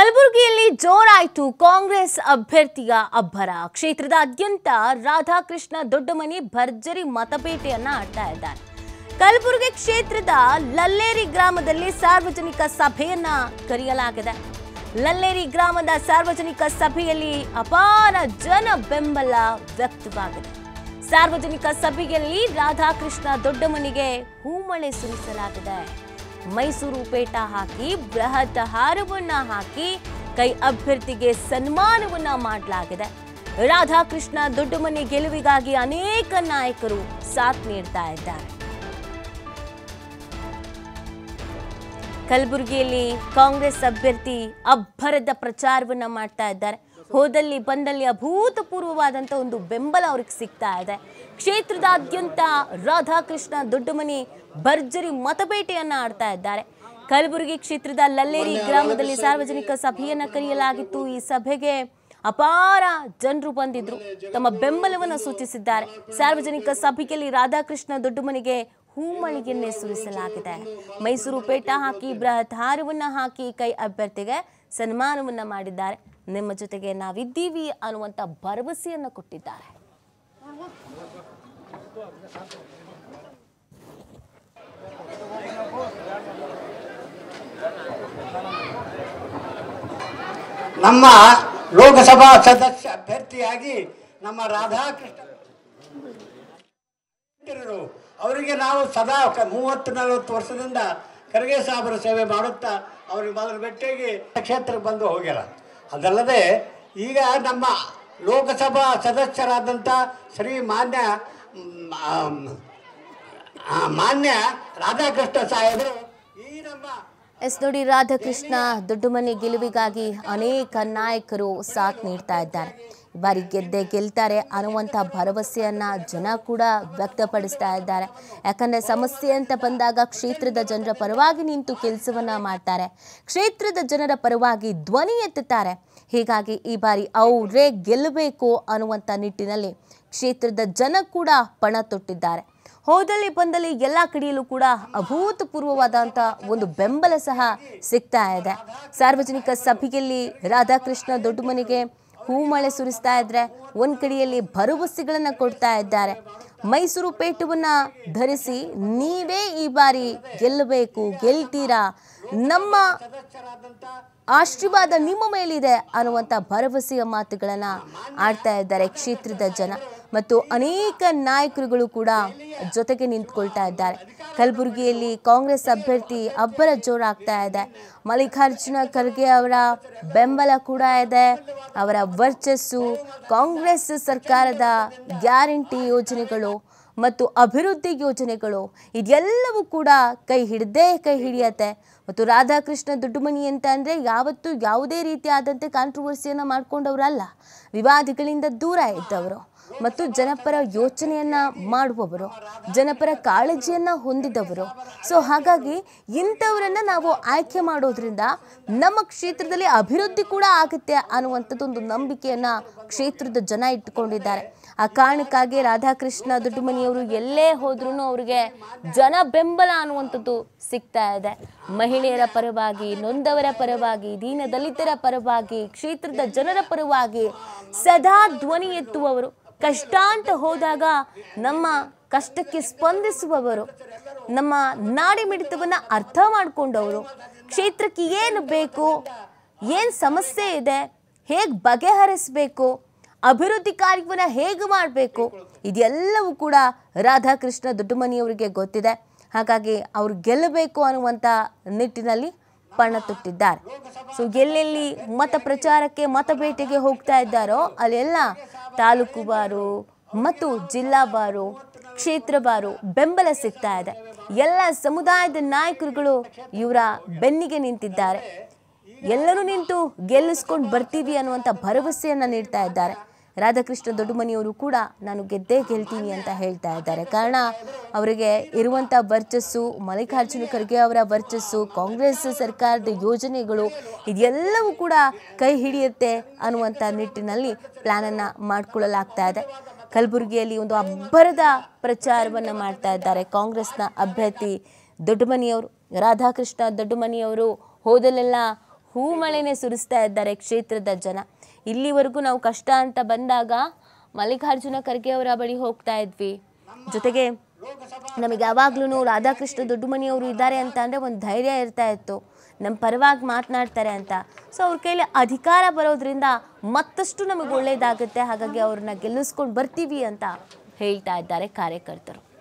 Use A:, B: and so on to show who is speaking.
A: ಕಲಬುರಗಿಯಲ್ಲಿ ಜೋರಾಯಿತು ಕಾಂಗ್ರೆಸ್ ಅಭ್ಯರ್ಥಿಯ ಅಬ್ಬರ ಕ್ಷೇತ್ರದಾದ್ಯಂತ ರಾಧಾಕೃಷ್ಣ ದೊಡ್ಡಮನಿ ಭರ್ಜರಿ ಮತಪೇಟೆಯನ್ನ ಆಡ್ತಾ ಇದ್ದಾರೆ ಕಲಬುರಗಿ ಕ್ಷೇತ್ರದ ಲಲ್ಲೇರಿ ಗ್ರಾಮದಲ್ಲಿ ಸಾರ್ವಜನಿಕ ಸಭೆಯನ್ನ ಕರೆಯಲಾಗಿದೆ ಲಲ್ಲೇರಿ ಗ್ರಾಮದ ಸಾರ್ವಜನಿಕ ಸಭೆಯಲ್ಲಿ ಅಪಾರ ಜನ ಬೆಂಬಲ ವ್ಯಕ್ತವಾಗಿದೆ ಸಾರ್ವಜನಿಕ ಸಭೆಯಲ್ಲಿ ರಾಧಾಕೃಷ್ಣ ದೊಡ್ಡಮನಿಗೆ ಹೂಮಳೆ ಸುರಿಸಲಾಗಿದೆ ಮೈಸೂರು ಪೇಟ ಹಾಕಿ ಬೃಹತ್ ಹಾರವನ್ನ ಹಾಕಿ ಕೈ ಅಭ್ಯರ್ಥಿಗೆ ಸನ್ಮಾನವನ್ನ ಮಾಡಲಾಗಿದೆ ರಾಧಾಕೃಷ್ಣ ದೊಡ್ಡಮನಿ ಗೆಲುವಿಗಾಗಿ ಅನೇಕ ನಾಯಕರು ಸಾಥ್ ನೀಡ್ತಾ ಇದ್ದಾರೆ ಕಲಬುರಗಿಯಲ್ಲಿ ಕಾಂಗ್ರೆಸ್ ಅಭ್ಯರ್ಥಿ ಅಬ್ಬರದ ಪ್ರಚಾರವನ್ನ ಮಾಡ್ತಾ ಇದ್ದಾರೆ ಹೋದಲ್ಲಿ ಬಂದಲ್ಲಿ ಅಭೂತಪೂರ್ವವಾದಂಥ ಒಂದು ಬೆಂಬಲ ಅವ್ರಿಗೆ ಸಿಗ್ತಾ ಇದೆ ಕ್ಷೇತ್ರದಾದ್ಯಂತ ರಾಧಾಕೃಷ್ಣ ದೊಡ್ಡಮನಿ ಭರ್ಜರಿ ಮತಬೇಟೆಯನ್ನ ಆಡ್ತಾ ಇದ್ದಾರೆ ಕಲಬುರಗಿ ಕ್ಷೇತ್ರದ ಲಲ್ಲೇರಿ ಗ್ರಾಮದಲ್ಲಿ ಸಾರ್ವಜನಿಕ ಸಭೆಯನ್ನ ಕರೆಯಲಾಗಿತ್ತು ಈ ಸಭೆಗೆ ಅಪಾರ ಜನರು ಬಂದಿದ್ರು ತಮ್ಮ ಬೆಂಬಲವನ್ನು ಸೂಚಿಸಿದ್ದಾರೆ ಸಾರ್ವಜನಿಕ ಸಭೆಯಲ್ಲಿ ರಾಧಾಕೃಷ್ಣ ದೊಡ್ಡಮನಿಗೆ ಹೂಮಳಿಗೆನ್ನೇ ಸುರಿಸಲಾಗಿದೆ ಮೈಸೂರು ಪೇಟ ಹಾಕಿ ಬೃಹತ್ ಹಾರವನ್ನ ಹಾಕಿ ಕೈ ಅಭ್ಯರ್ಥಿಗೆ ಸನ್ಮಾನವನ್ನ ಮಾಡಿದ್ದಾರೆ ನಿಮ್ಮ ಜೊತೆಗೆ ನಾವಿದ್ದೀವಿ ಅನ್ನುವಂಥ ಭರವಸೆಯನ್ನು ಕೊಟ್ಟಿದ್ದಾರೆ
B: ನಮ್ಮ ಲೋಕಸಭಾ ಸದಸ್ಯ ಅಭ್ಯರ್ಥಿಯಾಗಿ ನಮ್ಮ ರಾಧಾಕೃಷ್ಣ ಇದ್ರು. ಅವರಿಗೆ ನಾವು ಸದಾ ಕ- ಮೂವತ್ತು ನಲವತ್ತು ವರ್ಷದಿಂದ ಖರ್ಗೆ ಸಾಹೇಬರ ಸೇವೆ ಮಾಡುತ್ತಾ ಅವ್ರಿಗೆ ಮೊದಲು ಭೇಟಿಯಾಗಿ ಕ್ಷೇತ್ರಕ್ಕೆ ಬಂದು ಹೋಗ್ಯಾರ ಅದಲ್ಲದೆ ಈಗ ನಮ್ಮ ಲೋಕಸಭಾ ಸದಸ್ಯರಾದಂಥ ಶ್ರೀ ಮಾನ್ಯ ಮ್, ಆಮ್, ಆ, ಮಾನ್ಯ ರಾಧಾಕೃಷ್ಣ ಸಾಹೇಬರು ಈ ನಮ್ಮ
A: ಎಸ್ ನೋಡಿ ರಾಧಾಕೃಷ್ಣ ದೊಡ್ಡಮನೆ ಗೆಲುವಿಗಾಗಿ ಅನೇಕ ನಾಯಕರು ಸಾಥ್ ನೀಡ್ತಾ ಇದ್ದಾರೆ ಈ ಬಾರಿ ಗೆದ್ದೆ ಗೆಲ್ತಾರೆ ಅನ್ನುವಂಥ ಭರವಸೆಯನ್ನ ಜನ ಕೂಡ ವ್ಯಕ್ತಪಡಿಸ್ತಾ ಇದ್ದಾರೆ ಯಾಕಂದ್ರೆ ಸಮಸ್ಯೆ ಅಂತ ಬಂದಾಗ ಕ್ಷೇತ್ರದ ಜನರ ಪರವಾಗಿ ನಿಂತು ಕೆಲಸವನ್ನ ಮಾಡ್ತಾರೆ ಕ್ಷೇತ್ರದ ಜನರ ಪರವಾಗಿ ಧ್ವನಿ ಎತ್ತುತ್ತಾರೆ ಹೀಗಾಗಿ ಈ ಬಾರಿ ಅವರೇ ಗೆಲ್ಲಬೇಕು ಅನ್ನುವಂಥ ನಿಟ್ಟಿನಲ್ಲಿ ಕ್ಷೇತ್ರದ ಜನ ಕೂಡ ಪಣ ತೊಟ್ಟಿದ್ದಾರೆ ಹೋದಲ್ಲಿ ಬಂದಲ್ಲಿ ಎಲ್ಲ ಕಡೆಯಲ್ಲೂ ಕೂಡ ಅಭೂತಪೂರ್ವವಾದಂಥ ಒಂದು ಬೆಂಬಲ ಸಹ ಸಿಗ್ತಾ ಇದೆ ಸಾರ್ವಜನಿಕ ಸಭೆಯಲ್ಲಿ ರಾಧಾಕೃಷ್ಣ ದೊಡ್ಡಮನಿಗೆ ಹೂಮಳೆ ಸುರಿಸ್ತಾ ಇದ್ರೆ ಒಂದ್ ಕಡೆಯಲ್ಲಿ ಭರವಸೆಗಳನ್ನ ಕೊಡ್ತಾ ಇದ್ದಾರೆ ಮೈಸೂರು ಪೇಟವನ್ನ ಧರಿಸಿ ನೀವೇ ಈ ಬಾರಿ ಗೆಲ್ಲಬೇಕು ಗೆಲ್ತೀರಾ ನಮ್ಮ ಆಶೀರ್ವಾದ ನಿಮ್ಮ ಮೇಲಿದೆ ಅನ್ನುವಂಥ ಭರವಸೆಯ ಮಾತುಗಳನ್ನ ಆಡ್ತಾ ಇದ್ದಾರೆ ಕ್ಷೇತ್ರದ ಜನ ಮತ್ತು ಅನೇಕ ನಾಯಕರುಗಳು ಕೂಡ ಜೊತೆಗೆ ನಿಂತ್ಕೊಳ್ತಾ ಇದ್ದಾರೆ ಕಲಬುರಗಿಯಲ್ಲಿ ಕಾಂಗ್ರೆಸ್ ಅಭ್ಯರ್ಥಿ ಅಬ್ಬರ ಜೋರಾಗ್ತಾ ಇದೆ ಮಲ್ಲಿಕಾರ್ಜುನ ಖರ್ಗೆ ಅವರ ಬೆಂಬಲ ಕೂಡ ಇದೆ ಅವರ ವರ್ಚಸ್ಸು ಕಾಂಗ್ರೆಸ್ ಸರ್ಕಾರದ ಗ್ಯಾರಂಟಿ ಯೋಜನೆಗಳು ಮತ್ತು ಅಭಿವೃದ್ಧಿ ಯೋಜನೆಗಳು ಇದೆಲ್ಲವೂ ಕೂಡ ಕೈ ಹಿಡ್ದೇ ಕೈ ಹಿಡಿಯತ್ತೆ ಮತ್ತು ರಾಧಾಕೃಷ್ಣ ದೊಡ್ಡಮನಿ ಅಂತ ಅಂದರೆ ಯಾವತ್ತೂ ಯಾವುದೇ ರೀತಿಯಾದಂತೆ ಕಾಂಟ್ರವರ್ಸಿಯನ್ನು ಮಾಡ್ಕೊಂಡವರಲ್ಲ ವಿವಾದಗಳಿಂದ ದೂರ ಇದ್ದವರು ಮತ್ತು ಜನಪರ ಯೋಚನೆಯನ್ನ ಮಾಡುವವರು ಜನಪರ ಕಾಳಜಿಯನ್ನ ಹೊಂದಿದವರು ಸೊ ಹಾಗಾಗಿ ಇಂಥವರನ್ನ ನಾವು ಆಯ್ಕೆ ಮಾಡೋದ್ರಿಂದ ನಮ್ಮ ಕ್ಷೇತ್ರದಲ್ಲಿ ಅಭಿವೃದ್ಧಿ ಕೂಡ ಆಗುತ್ತೆ ಅನ್ನುವಂಥದ್ದೊಂದು ನಂಬಿಕೆಯನ್ನ ಕ್ಷೇತ್ರದ ಜನ ಇಟ್ಟುಕೊಂಡಿದ್ದಾರೆ ಆ ಕಾರಣಕ್ಕಾಗಿ ರಾಧಾಕೃಷ್ಣ ದೊಡ್ಡಮನಿಯವರು ಎಲ್ಲೇ ಹೋದ್ರೂ ಅವರಿಗೆ ಜನ ಬೆಂಬಲ ಅನ್ನುವಂಥದ್ದು ಸಿಗ್ತಾ ಇದೆ ಮಹಿಳೆಯರ ಪರವಾಗಿ ನೊಂದವರ ಪರವಾಗಿ ದೀನ ದಲಿತರ ಪರವಾಗಿ ಕ್ಷೇತ್ರದ ಜನರ ಪರವಾಗಿ ಸದಾ ಧ್ವನಿ ಎತ್ತುವವರು ಕಷ್ಟ ಅಂತ ಹೋದಾಗ ನಮ್ಮ ಕಷ್ಟಕ್ಕೆ ಸ್ಪಂದಿಸುವವರು ನಮ್ಮ ನಾಡಿ ಮಿಡಿತವನ್ನ ಅರ್ಥ ಮಾಡ್ಕೊಂಡವರು ಕ್ಷೇತ್ರಕ್ಕೆ ಏನು ಬೇಕು ಏನು ಸಮಸ್ಯೆ ಇದೆ ಹೇಗೆ ಬಗೆಹರಿಸಬೇಕು ಅಭಿವೃದ್ಧಿ ಕಾರ್ಯವನ್ನ ಹೇಗೆ ಮಾಡಬೇಕು ಇದೆಲ್ಲವೂ ಕೂಡ ರಾಧಾಕೃಷ್ಣ ದೊಡ್ಡಮನಿಯವರಿಗೆ ಗೊತ್ತಿದೆ ಹಾಗಾಗಿ ಅವ್ರು ಗೆಲ್ಲಬೇಕು ಅನ್ನುವಂಥ ನಿಟ್ಟಿನಲ್ಲಿ ಪಣ ತೊಟ್ಟಿದ್ದಾರೆ ಸೊ ಎಲ್ಲೆಲ್ಲಿ ಮತ ಪ್ರಚಾರಕ್ಕೆ ಮತ ಭೇಟಿಗೆ ಹೋಗ್ತಾ ಇದ್ದಾರೋ ಅಲ್ಲೆಲ್ಲ ತಾಲೂಕು ಬಾರು ಮತ್ತು ಜಿಲ್ಲಾ ಬಾರು ಕ್ಷೇತ್ರ ಬಾರು ಬೆಂಬಲ ಸಿಗ್ತಾ ಇದೆ ಎಲ್ಲ ಸಮುದಾಯದ ನಾಯಕರುಗಳು ಇವರ ಬೆನ್ನಿಗೆ ನಿಂತಿದ್ದಾರೆ ಎಲ್ಲರೂ ನಿಂತು ಗೆಲ್ಲಿಸ್ಕೊಂಡು ಬರ್ತೀವಿ ಅನ್ನುವಂಥ ಭರವಸೆಯನ್ನ ನೀಡ್ತಾ ಇದ್ದಾರೆ ರಾಧಾಕೃಷ್ಣ ದೊಡ್ಡಮನಿಯವರು ಕೂಡ ನಾನು ಗೆದ್ದೇ ಗೆಲ್ತೀನಿ ಅಂತ ಹೇಳ್ತಾ ಇದ್ದಾರೆ ಕಾರಣ ಅವರಿಗೆ ಇರುವಂಥ ವರ್ಚಸ್ಸು ಮಲ್ಲಿಕಾರ್ಜುನ ಖರ್ಗೆ ಅವರ ವರ್ಚಸ್ಸು ಕಾಂಗ್ರೆಸ್ ಸರ್ಕಾರದ ಯೋಜನೆಗಳು ಇದೆಲ್ಲವೂ ಕೂಡ ಕೈ ಹಿಡಿಯುತ್ತೆ ಅನ್ನುವಂಥ ನಿಟ್ಟಿನಲ್ಲಿ ಪ್ಲಾನನ್ನು ಮಾಡಿಕೊಳ್ಳಲಾಗ್ತಾ ಇದೆ ಕಲಬುರಗಿಯಲ್ಲಿ ಒಂದು ಅಬ್ಬರದ ಪ್ರಚಾರವನ್ನು ಮಾಡ್ತಾ ಇದ್ದಾರೆ ಕಾಂಗ್ರೆಸ್ನ ಅಭ್ಯರ್ಥಿ ದೊಡ್ಡಮನಿಯವರು ರಾಧಾಕೃಷ್ಣ ದೊಡ್ಡಮನಿಯವರು ಹೋದಲ್ಲೆಲ್ಲ ಹೂ ಮಳೆನೆ ಸುರಿಸ್ತಾ ಇದ್ದಾರೆ ಕ್ಷೇತ್ರದ ಜನ ಇಲ್ಲಿವರೆಗೂ ನಾವು ಕಷ್ಟ ಅಂತ ಬಂದಾಗ ಮಲ್ಲಿಕಾರ್ಜುನ ಖರ್ಗೆ ಅವರ ಬಳಿ ಹೋಗ್ತಾ ಇದ್ವಿ ಜೊತೆಗೆ ನಮಗೆ ಯಾವಾಗ್ಲೂ ರಾಧಾಕೃಷ್ಣ ದೊಡ್ಡಮನಿಯವರು ಇದ್ದಾರೆ ಅಂತ ಅಂದರೆ ಒಂದು ಧೈರ್ಯ ಇರ್ತಾ ಇತ್ತು ನಮ್ಮ ಪರವಾಗಿ ಮಾತನಾಡ್ತಾರೆ ಅಂತ ಸೊ ಅವ್ರ ಕೈಲಿ ಅಧಿಕಾರ ಬರೋದ್ರಿಂದ ಮತ್ತಷ್ಟು ನಮಗೆ ಒಳ್ಳೇದಾಗುತ್ತೆ ಹಾಗಾಗಿ ಅವ್ರನ್ನ ಗೆಲ್ಲಿಸ್ಕೊಂಡು ಬರ್ತೀವಿ ಅಂತ ಹೇಳ್ತಾ ಇದ್ದಾರೆ ಕಾರ್ಯಕರ್ತರು